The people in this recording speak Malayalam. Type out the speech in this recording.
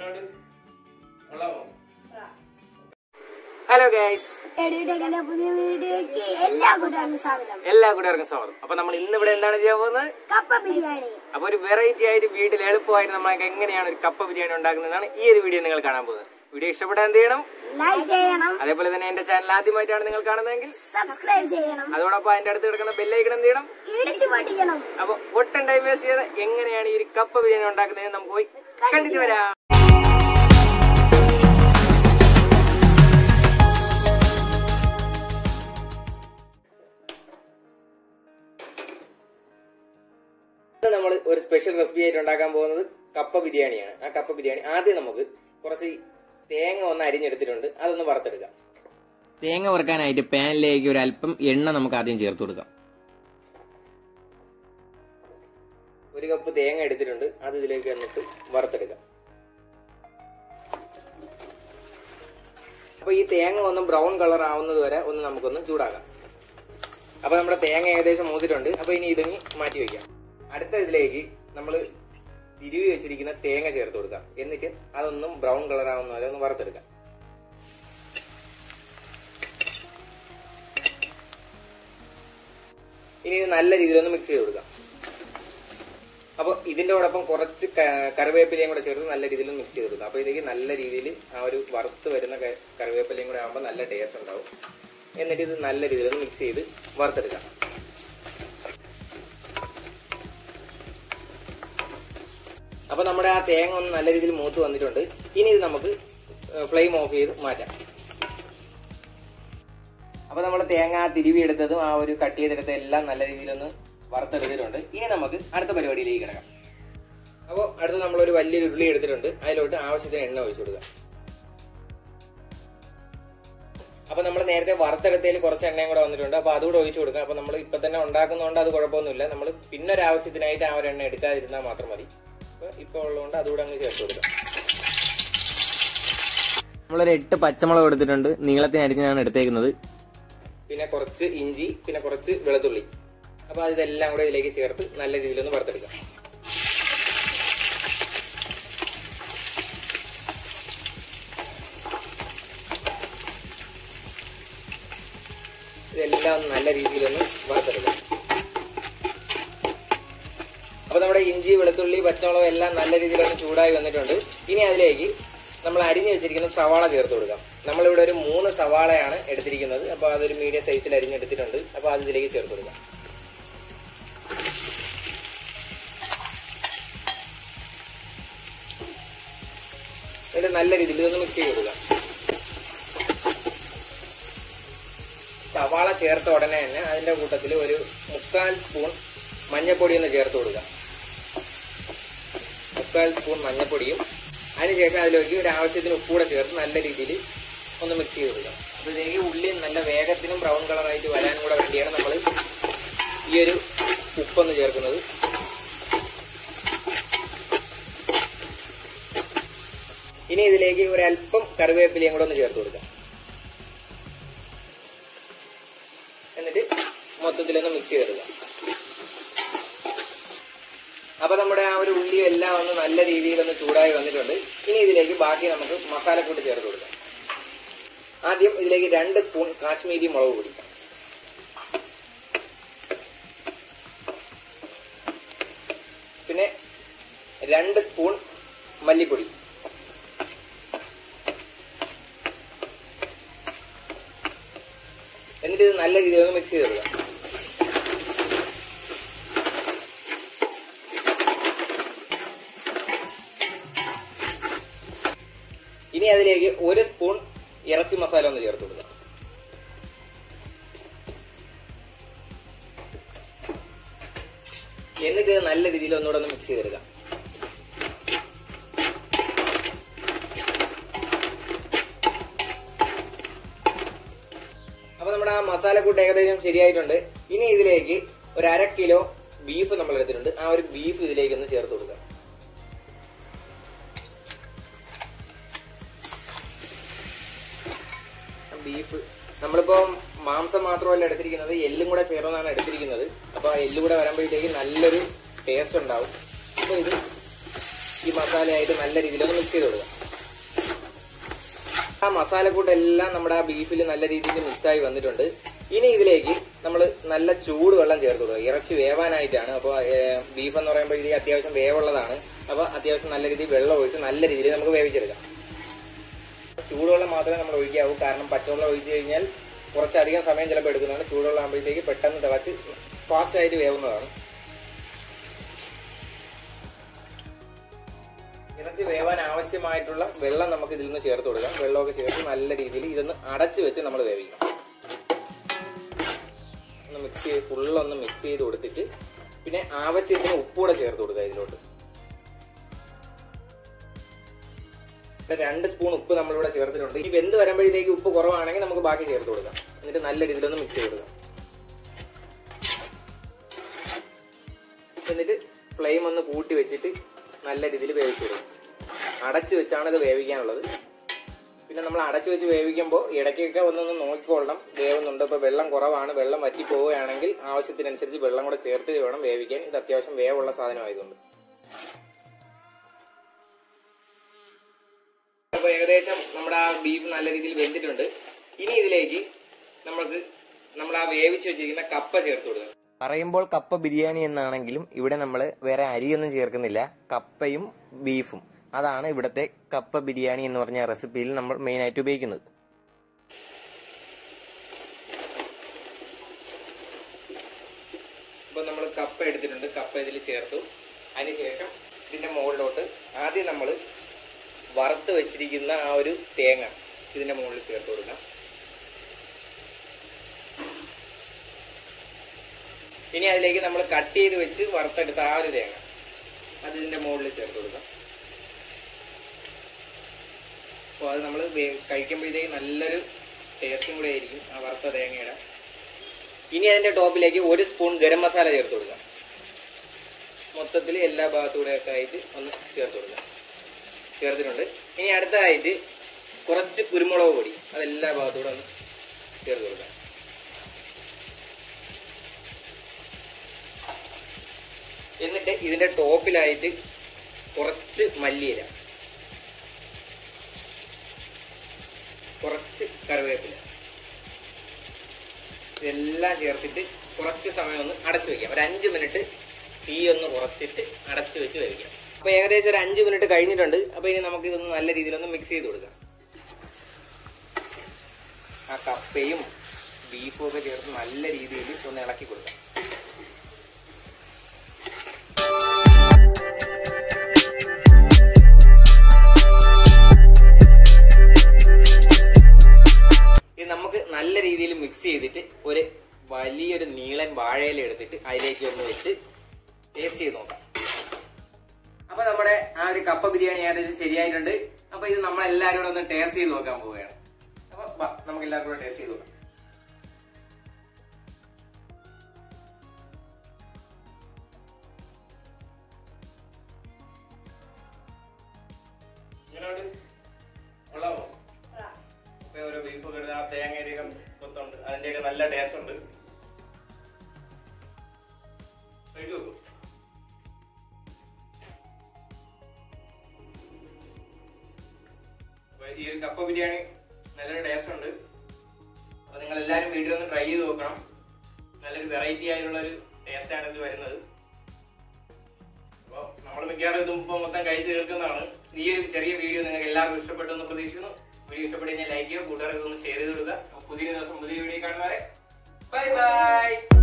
അങ്ങോട്ട് കൊള്ളാമോ ഹലോ ഗൈസ് എഡിയുടെ പുതിയ വീഡിയോയ്ക്ക് എല്ലാ കൂട്ടുകാർക്കും സ്വാഗതം എല്ലാ കൂട്ടുകാർക്കും സ്വാഗതം അപ്പൊ നമ്മൾ ഇന്ന് ഇവിടെ എന്താണ് ചെയ്യാൻ പോകുന്നത് കപ്പ ബിരിയാണി അപ്പൊ ഒരു വെറൈറ്റി ആയിട്ട് വീട്ടിൽ എളുപ്പമായിട്ട് നമ്മളൊക്കെ എങ്ങനെയാണ് ഒരു കപ്പ ബിരിയാണി ഉണ്ടാക്കുന്നതാണ് ഈ ഒരു വീഡിയോ നിങ്ങൾ കാണാൻ പോകുന്നത് വീഡിയോ ഇഷ്ടപ്പെട്ടാൽ എന്ത് ചെയ്യണം ലൈക്ക് ചെയ്യണം അതേപോലെ തന്നെ എന്റെ ചാനൽ ആദ്യമായിട്ടാണ് നിങ്ങൾ കാണുന്നതെങ്കിൽ സബ്സ്ക്രൈബ് ചെയ്യണം അതോടൊപ്പം അതിന്റെ അടുത്ത് കിടക്കുന്ന ബെല്ലൈക്കൺ എന്ത് ചെയ്യണം ഇടിച്ചു പൊട്ടിക്കണം അപ്പൊ ഒട്ടും ടൈം വേസ്റ്റ് ചെയ്ത് എങ്ങനെയാണ് ഈ ഒരു കപ്പ ബിരിയാണി ഉണ്ടാക്കുന്നത് നമുക്ക് പോയി കണ്ടിട്ട് വരാം ഇന്ന് നമ്മൾ ഒരു സ്പെഷ്യൽ റെസിപ്പി ആയിട്ട് ഉണ്ടാക്കാൻ പോകുന്നത് കപ്പ ബിരിയാണിയാണ് ആ കപ്പ ബിരിയാണി ആദ്യം നമുക്ക് കുറച്ച് തേങ്ങ ഒന്ന് അരിഞ്ഞെടുത്തിട്ടുണ്ട് അതൊന്ന് വറുത്തെടുക്കാം തേങ്ങ വറുക്കാനായിട്ട് പാനിലേക്ക് ഒരു അല്പം എണ്ണ നമുക്ക് ആദ്യം ചേർത്ത് കൊടുക്കാം ഒരു കപ്പ് തേങ്ങ എടുത്തിട്ടുണ്ട് അത് ഇതിലേക്ക് എന്നിട്ട് വറുത്തെടുക്കാം അപ്പൊ ഈ തേങ്ങ ഒന്ന് ബ്രൗൺ കളർ ആവുന്നത് വരെ ഒന്ന് നമുക്കൊന്ന് ചൂടാക്കാം അപ്പൊ നമ്മുടെ തേങ്ങ ഏകദേശം മൂത്തിട്ടുണ്ട് അപ്പൊ ഇനി ഇതിങ്ങി മാറ്റി വെക്കാം അടുത്ത ഇതിലേക്ക് നമ്മൾ തിരുവി വെച്ചിരിക്കുന്ന തേങ്ങ ചേർത്ത് കൊടുക്കാം എന്നിട്ട് അതൊന്നും ബ്രൗൺ കളർ ആവുന്ന വരെ ഒന്ന് വറുത്തെടുക്കാം ഇനി ഇത് നല്ല രീതിയിലൊന്ന് മിക്സ് ചെയ്ത് കൊടുക്കാം അപ്പോൾ ഇതിന്റെ കൂടൊപ്പം കുറച്ച് ക- കറിവേപ്പിലയും കൂടെ ചേർത്ത് നല്ല രീതിയിൽ മിക്സ് ചെയ്ത് കൊടുക്കാം അപ്പോൾ ഇതിലേക്ക് നല്ല രീതിയിൽ ആ ഒരു വറുത്ത് വരുന്ന ക- കറിവേപ്പിലയും കൂടെ ആകുമ്പോൾ നല്ല ടേസ്റ്റ് ഉണ്ടാവും എന്നിട്ട് ഇത് നല്ല രീതിയിൽ ഒന്ന് മിക്സ് ചെയ്ത് വറുത്തെടുക്കാം അപ്പൊ നമ്മുടെ ആ തേങ്ങ ഒന്ന് നല്ല രീതിയിൽ മൂത്ത് വന്നിട്ടുണ്ട് ഇനി ഇത് നമുക്ക് ഫ്ലെയിം ഓഫ് ചെയ്ത് മാറ്റാം അപ്പൊ നമ്മൾ തേങ്ങ തിരുവി എടുത്തതും ആ ഒരു കട്ട് ചെയ്തെടുത്ത എല്ലാം നല്ല രീതിയിലൊന്ന് വറുത്തെടുത്തിട്ടുണ്ട് ഇനി നമുക്ക് അടുത്ത പരിപാടിയിലേക്ക് കിടക്കാം അപ്പോൾ അടുത്ത് നമ്മളൊരു വലിയൊരു ഉരുളി എടുത്തിട്ടുണ്ട് അതിലോട്ട് ആവശ്യത്തിന് എണ്ണ ഒഴിച്ചു കൊടുക്കുക അപ്പൊ നമ്മൾ നേരത്തെ വറുത്തെടുത്തതിൽ കുറച്ച് എണ്ണയും കൂടെ വന്നിട്ടുണ്ട് അപ്പൊ അതുകൂടെ ഒഴിച്ചു കൊടുക്കാം അപ്പൊ നമ്മൾ ഇപ്പൊ തന്നെ ഉണ്ടാക്കുന്നതുകൊണ്ട് അത് കുഴപ്പമൊന്നുമില്ല നമ്മൾ പിന്നെ ഒരു ആവശ്യത്തിനായിട്ട് ആ ഒരു എണ്ണ എടുക്കാതിരുന്നാൽ മാത്രം മതി അപ്പൊ ഇപ്പൊ ഉള്ളതുകൊണ്ട് അതുകൂടെ അങ്ങ് ചേർത്ത് കൊടുക്കാം നമ്മളൊരു എട്ട് പച്ചമുളക് എടുത്തിട്ടുണ്ട് നീളത്തിന് അരിഞ്ഞാണ് എടുത്തേക്കുന്നത് പിന്നെ കുറച്ച് ഇഞ്ചി പിന്നെ കുറച്ച് വെളുത്തുള്ളി അപ്പൊ ഇതെല്ലാം കൂടെ ഇതിലേക്ക് ചേർത്ത് നല്ല രീതിയിലൊന്ന് വറുത്തെടുക്കാം ഇതെല്ലാം ഒന്ന് നല്ല രീതിയിലൊന്ന് വറുത്തെടുക്കാം അപ്പൊ നമ്മുടെ ഇഞ്ചി വെളുത്തുള്ളി പച്ചമുളക് എല്ലാം നല്ല രീതിയിലൊന്ന് ചൂടായി വന്നിട്ടുണ്ട് ഇനി അതിലേക്ക് നമ്മൾ അരിഞ്ഞു വെച്ചിരിക്കുന്ന സവാള ചേർത്ത് കൊടുക്കാം നമ്മളിവിടെ ഒരു മൂന്ന് സവാളയാണ് എടുത്തിരിക്കുന്നത് അപ്പൊ അതൊരു മീഡിയം സൈസിൽ അരിഞ്ഞെടുത്തിട്ടുണ്ട് അപ്പൊ അത് ഇതിലേക്ക് ചേർത്ത് കൊടുക്കാം എന്നിട്ട് നല്ല രീതിയിൽ ഇതൊന്ന് മിക്സ് ചെയ്ത് കൊടുക്കാം സവാള ചേർത്ത ഉടനെ തന്നെ അതിന്റെ കൂട്ടത്തിൽ ഒരു മുക്കാൽ സ്പൂൺ മഞ്ഞൾപ്പൊടി ഒന്ന് ചേർത്ത് കൊടുക്കുക മുക്കാൽ സ്പൂൺ മഞ്ഞൾപ്പൊടിയും അതിനുശേഷം അതിലേക്ക് ഒരു ആവശ്യത്തിന് ഉപ്പ് കൂടെ ചേർത്ത് നല്ല രീതിയിൽ ഒന്ന് മിക്സ് ചെയ്ത് കൊടുക്കുക അപ്പോഴത്തേക്ക് ഉള്ളി നല്ല വേഗത്തിനും ബ്രൗൺ കളറായിട്ട് വരാനും കൂടെ വേണ്ടിയാണ് നമ്മൾ ഈ ഒരു ഉപ്പൊന്ന് ചേർക്കുന്നത് ഇനി ഇതിലേക്ക് ഒരു അല്പം കറിവേപ്പിലയും കൂടെ ഒന്ന് ചേർത്ത് കൊടുക്കാം എന്നിട്ട് മൊത്തത്തിലൊന്ന് മിക്സ് ചെയ്തെടുക്കുക അപ്പൊ നമ്മുടെ ആ ഒരു ഉള്ളി എല്ലാം ഒന്ന് നല്ല രീതിയിൽ ഒന്ന് ചൂടായി വന്നിട്ടുണ്ട് ഇനി ഇതിലേക്ക് ബാക്കി നമുക്ക് മസാലക്കൂട്ട് ചേർത്ത് കൊടുക്കാം ആദ്യം ഇതിലേക്ക് രണ്ട് സ്പൂൺ കാശ്മീരി മുളക് പൊടി പിന്നെ രണ്ട് സ്പൂൺ മല്ലിപ്പൊടി എന്നിട്ട് ഇത് നല്ല രീതിയിൽ ഒന്ന് മിക്സ് ചെയ്ത് കൊടുക്കാം ഇനി അതിലേക്ക് ഒരു സ്പൂൺ ഇറച്ചി മസാല ഒന്ന് ചേർത്ത് കൊടുക്കുക എന്നിട്ട് ഇത് നല്ല രീതിയിൽ ഒന്നുകൂടെ ഒന്ന് മിക്സ് ചെയ്തെടുക്കാം അപ്പൊ നമ്മുടെ ആ മസാലക്കൂട്ട് ഏകദേശം ശരിയായിട്ടുണ്ട് ഇനി ഇതിലേക്ക് ഒരു അര കിലോ ബീഫ് നമ്മൾ എടുത്തിട്ടുണ്ട് ആ ഒരു ബീഫ് ഇതിലേക്ക് ഒന്ന് ചേർത്ത് കൊടുക്കാം ബീഫ് നമ്മളിപ്പോ മാംസം മാത്രമല്ല എടുത്തിരിക്കുന്നത് എല്ലും കൂടെ ചേർന്നാണ് എടുത്തിരിക്കുന്നത് അപ്പൊ ആ എല്ലും കൂടെ വരുമ്പോഴത്തേക്ക് നല്ലൊരു ടേസ്റ്റ് ഉണ്ടാവും അപ്പൊ ഇത് ഈ മസാലയായിട്ട് നല്ല രീതിയിൽ ഒന്ന് മിക്സ് ചെയ്ത് കൊടുക്കാം ആ മസാലക്കൂട്ടെല്ലാം നമ്മുടെ ആ ബീഫിൽ നല്ല രീതിയിൽ മിക്സായി വന്നിട്ടുണ്ട് ഇനി ഇതിലേക്ക് നമ്മൾ നല്ല ചൂട് വെള്ളം ചേർത്ത് കൊടുക്കുക ഇറച്ചി വേവാനായിട്ടാണ് അപ്പോൾ ബീഫ് എന്ന് പറയുമ്പോൾ ഇത് അത്യാവശ്യം വേവുള്ളതാണ് അപ്പോൾ അത്യാവശ്യം നല്ല രീതിയിൽ വെള്ളം ഒഴിച്ച് നല്ല രീതിയിൽ നമുക്ക് വേവിച്ചെടുക്കാം ചൂടുവെള്ളം മാത്രമേ നമ്മൾ ഒഴിക്കാവൂ കാരണം പച്ചവെള്ളം ഒഴിച്ചു കഴിഞ്ഞാൽ കുറച്ചധികം സമയം ചിലപ്പോൾ എടുക്കുന്നതാണ് ചൂടുവെള്ളം ആകുമ്പോഴത്തേക്ക് പെട്ടെന്ന് തിളച്ച് ഫാസ്റ്റ് ആയിട്ട് വേവുന്നതാണ് ഇറച്ചി വേവാൻ ആവശ്യമായിട്ടുള്ള വെള്ളം നമുക്ക് ഇതിൽ നിന്ന് ചേർത്ത് കൊടുക്കാം വെള്ളമൊക്കെ ചേർത്ത് നല്ല രീതിയിൽ ഇതൊന്ന് അടച്ചു വെച്ച് നമ്മൾ വേവിക്കണം ഒന്ന് മിക്സ് ചെയ്ത് ഫുള്ളൊന്ന് മിക്സ് ചെയ്ത് കൊടുത്തിട്ട് പിന്നെ ആവശ്യത്തിന് ഉപ്പൂടെ ചേർത്ത് കൊടുക്കുക ഇതിലോട്ട് ഇവിടെ രണ്ട് സ്പൂൺ ഉപ്പ് നമ്മളിവിടെ ചേർത്തിട്ടുണ്ട് ഇനി വെന്ത് വരുമ്പോഴത്തേക്ക് ഉപ്പ് കുറവാണെങ്കിൽ നമുക്ക് ബാക്കി ചേർത്ത് കൊടുക്കാം എന്നിട്ട് നല്ല രീതിയിലൊന്ന് മിക്സ് ചെയ്ത് കൊടുക്കാം എന്നിട്ട് ഫ്ലെയിം ഒന്ന് കൂട്ടി വെച്ചിട്ട് നല്ല രീതിയിൽ വേവിച്ചു കൊടുക്കും അടച്ചു വെച്ചാണ് ഇത് വേവിക്കാനുള്ളത് പിന്നെ നമ്മൾ അടച്ചു വെച്ച് വേവിക്കുമ്പോൾ ഇടയ്ക്കൊക്കെ ഒന്നൊന്ന് നോക്കിക്കൊള്ളണം വേവുന്നുണ്ട് ഇപ്പോൾ വെള്ളം കുറവാണ് വെള്ളം വറ്റി പോവുകയാണെങ്കിൽ ആവശ്യത്തിനനുസരിച്ച് വെള്ളം കൂടെ ചേർത്ത് വേണം വേവിക്കാൻ ഇത് അത്യാവശ്യം വേവുള്ള സാധനമായതുകൊണ്ട് അപ്പോൾ ഏകദേശം നമ്മുടെ ആ ബീഫ് നല്ല രീതിയിൽ വെന്തിട്ടുണ്ട് ഇനി ഇതിലേക്ക് നമുക്ക് നമ്മൾ ആ വേവിച്ച് വെച്ചിരിക്കുന്ന കപ്പ ചേർത്ത് കൊടുക്കുക പറയുമ്പോൾ കപ്പ ബിരിയാണി എന്നാണെങ്കിലും ഇവിടെ നമ്മൾ വേറെ അരിയൊന്നും ചേർക്കുന്നില്ല കപ്പയും ബീഫും അതാണ് ഇവിടുത്തെ കപ്പ ബിരിയാണി എന്ന് പറഞ്ഞ റെസിപ്പിയിൽ നമ്മൾ മെയിൻ ആയിട്ട് ഉപയോഗിക്കുന്നത് ഇപ്പൊ നമ്മൾ കപ്പ എടുത്തിട്ടുണ്ട് കപ്പ ഇതിൽ ചേർത്തു അതിനുശേഷം ഇതിന്റെ മുകളിലോട്ട് ആദ്യം നമ്മൾ വറുത്ത് വെച്ചിരിക്കുന്ന ആ ഒരു തേങ്ങ ഇതിന്റെ മുകളിൽ ചേർത്ത് കൊടുക്കാം ഇനി അതിലേക്ക് നമ്മൾ കട്ട് ചെയ്ത് വെച്ച് വറുത്തെടുത്ത ആ ഒരു തേങ്ങ അത് ഇതിന്റെ മുകളിൽ ചേർത്ത് കൊടുക്കാം അപ്പോൾ അത് നമ്മൾ കഴിക്കുമ്പോഴത്തേക്ക് നല്ലൊരു ടേസ്റ്റും കൂടെ ആയിരിക്കും ആ വറുത്ത തേങ്ങയുടെ ഇനി അതിന്റെ ടോപ്പിലേക്ക് ഒരു സ്പൂൺ ഗരം മസാല ചേർത്ത് കൊടുക്കാം മൊത്തത്തിൽ എല്ലാ ഭാഗത്തൂടെ ഒക്കെ ആയിട്ട് ഒന്ന് ചേർത്ത് കൊടുക്കാം ചേർത്തിട്ടുണ്ട് ഇനി അടുത്തതായിട്ട് കുറച്ച് കുരുമുളക് പൊടി അതെല്ലാ ഭാഗത്തൂടെ ഒന്ന് ചേർത്ത് കൊടുക്കാം എന്നിട്ട് ഇതിന്റെ ടോപ്പിലായിട്ട് കുറച്ച് മല്ലിയില കുറച്ച് കറിവേപ്പില ഇതെല്ലാം ചേർത്തിട്ട് കുറച്ച് സമയം ഒന്ന് അടച്ചു വെക്കാം ഒരു അഞ്ച് മിനിറ്റ് തീ ഒന്ന് കുറച്ചിട്ട് അടച്ചു വെച്ച് വേവിക്കാം അപ്പൊ ഏകദേശം ഒരു അഞ്ച് മിനിറ്റ് കഴിഞ്ഞിട്ടുണ്ട് അപ്പൊ ഇനി നമുക്ക് ഇതൊന്ന് നല്ല രീതിയിലൊന്ന് മിക്സ് ചെയ്ത് കൊടുക്കാം ആ കപ്പയും ബീഫും ഒക്കെ ചേർത്ത് നല്ല രീതിയിൽ ഒന്ന് ഇളക്കി കൊടുക്കാം ഇത് നമുക്ക് നല്ല രീതിയിൽ മിക്സ് ചെയ്തിട്ട് ഒരു വലിയൊരു നീളൻ വാഴയില എടുത്തിട്ട് അതിലേക്ക് ഒന്ന് വെച്ച് ടേസ്റ്റ് ചെയ്ത് നോക്കാം അപ്പൊ നമ്മുടെ ആ ഒരു കപ്പ ബിരിയാണി ഏകദേശം ശരിയായിട്ടുണ്ട് അപ്പൊ ഇത് നമ്മൾ എല്ലാവരും കൂടെ ഒന്ന് ടേസ്റ്റ് ചെയ്ത് നോക്കാൻ പോവുകയാണ് അപ്പൊ വാ, നമുക്ക് എല്ലാവർക്കും കൂടെ ടേസ്റ്റ് ചെയ്ത് നോക്കാം ഇങ്ങനെയുണ്ട് കൊള്ളാമോ ഇപ്പൊ ഓരോ ബീഫ് ഒക്കെ ഇടുന്ന ആ തേങ്ങയുടെയൊക്കെ കൊത്തുണ്ട് അതിന്റെയൊക്കെ നല്ല ടേസ്റ്റ് ഉണ്ട് കഴിച്ചു നോക്കൂ അപ്പൊ ഈ ഒരു കപ്പ ബിരിയാണി നല്ലൊരു ടേസ്റ്റ് ഉണ്ട് അപ്പൊ നിങ്ങൾ എല്ലാവരും വീട്ടിൽ ഒന്ന് ട്രൈ ചെയ്ത് നോക്കണം നല്ലൊരു വെറൈറ്റി ആയിട്ടുള്ള ഒരു ടേസ്റ്റ് ആണ് ഇത് വരുന്നത് അപ്പൊ നമ്മൾ മിക്കവാറും ഇതും ഇപ്പൊ മൊത്തം കഴിച്ചു തീർക്കുന്നതാണ് ഈ ഒരു ചെറിയ വീഡിയോ നിങ്ങൾക്ക് എല്ലാവർക്കും ഇഷ്ടപ്പെട്ടു എന്ന് പ്രതീക്ഷിക്കുന്നു വീഡിയോ ഇഷ്ടപ്പെട്ടു കഴിഞ്ഞാൽ ലൈക്ക് ചെയ്യുക കൂട്ടുകാർക്ക് ഒന്ന് ഷെയർ ചെയ്ത് കൊടുക്കുക അപ്പൊ പുതിയ ദിവസം പുതിയ വീഡിയോ കാണുന്നവരെ ബൈ ബൈ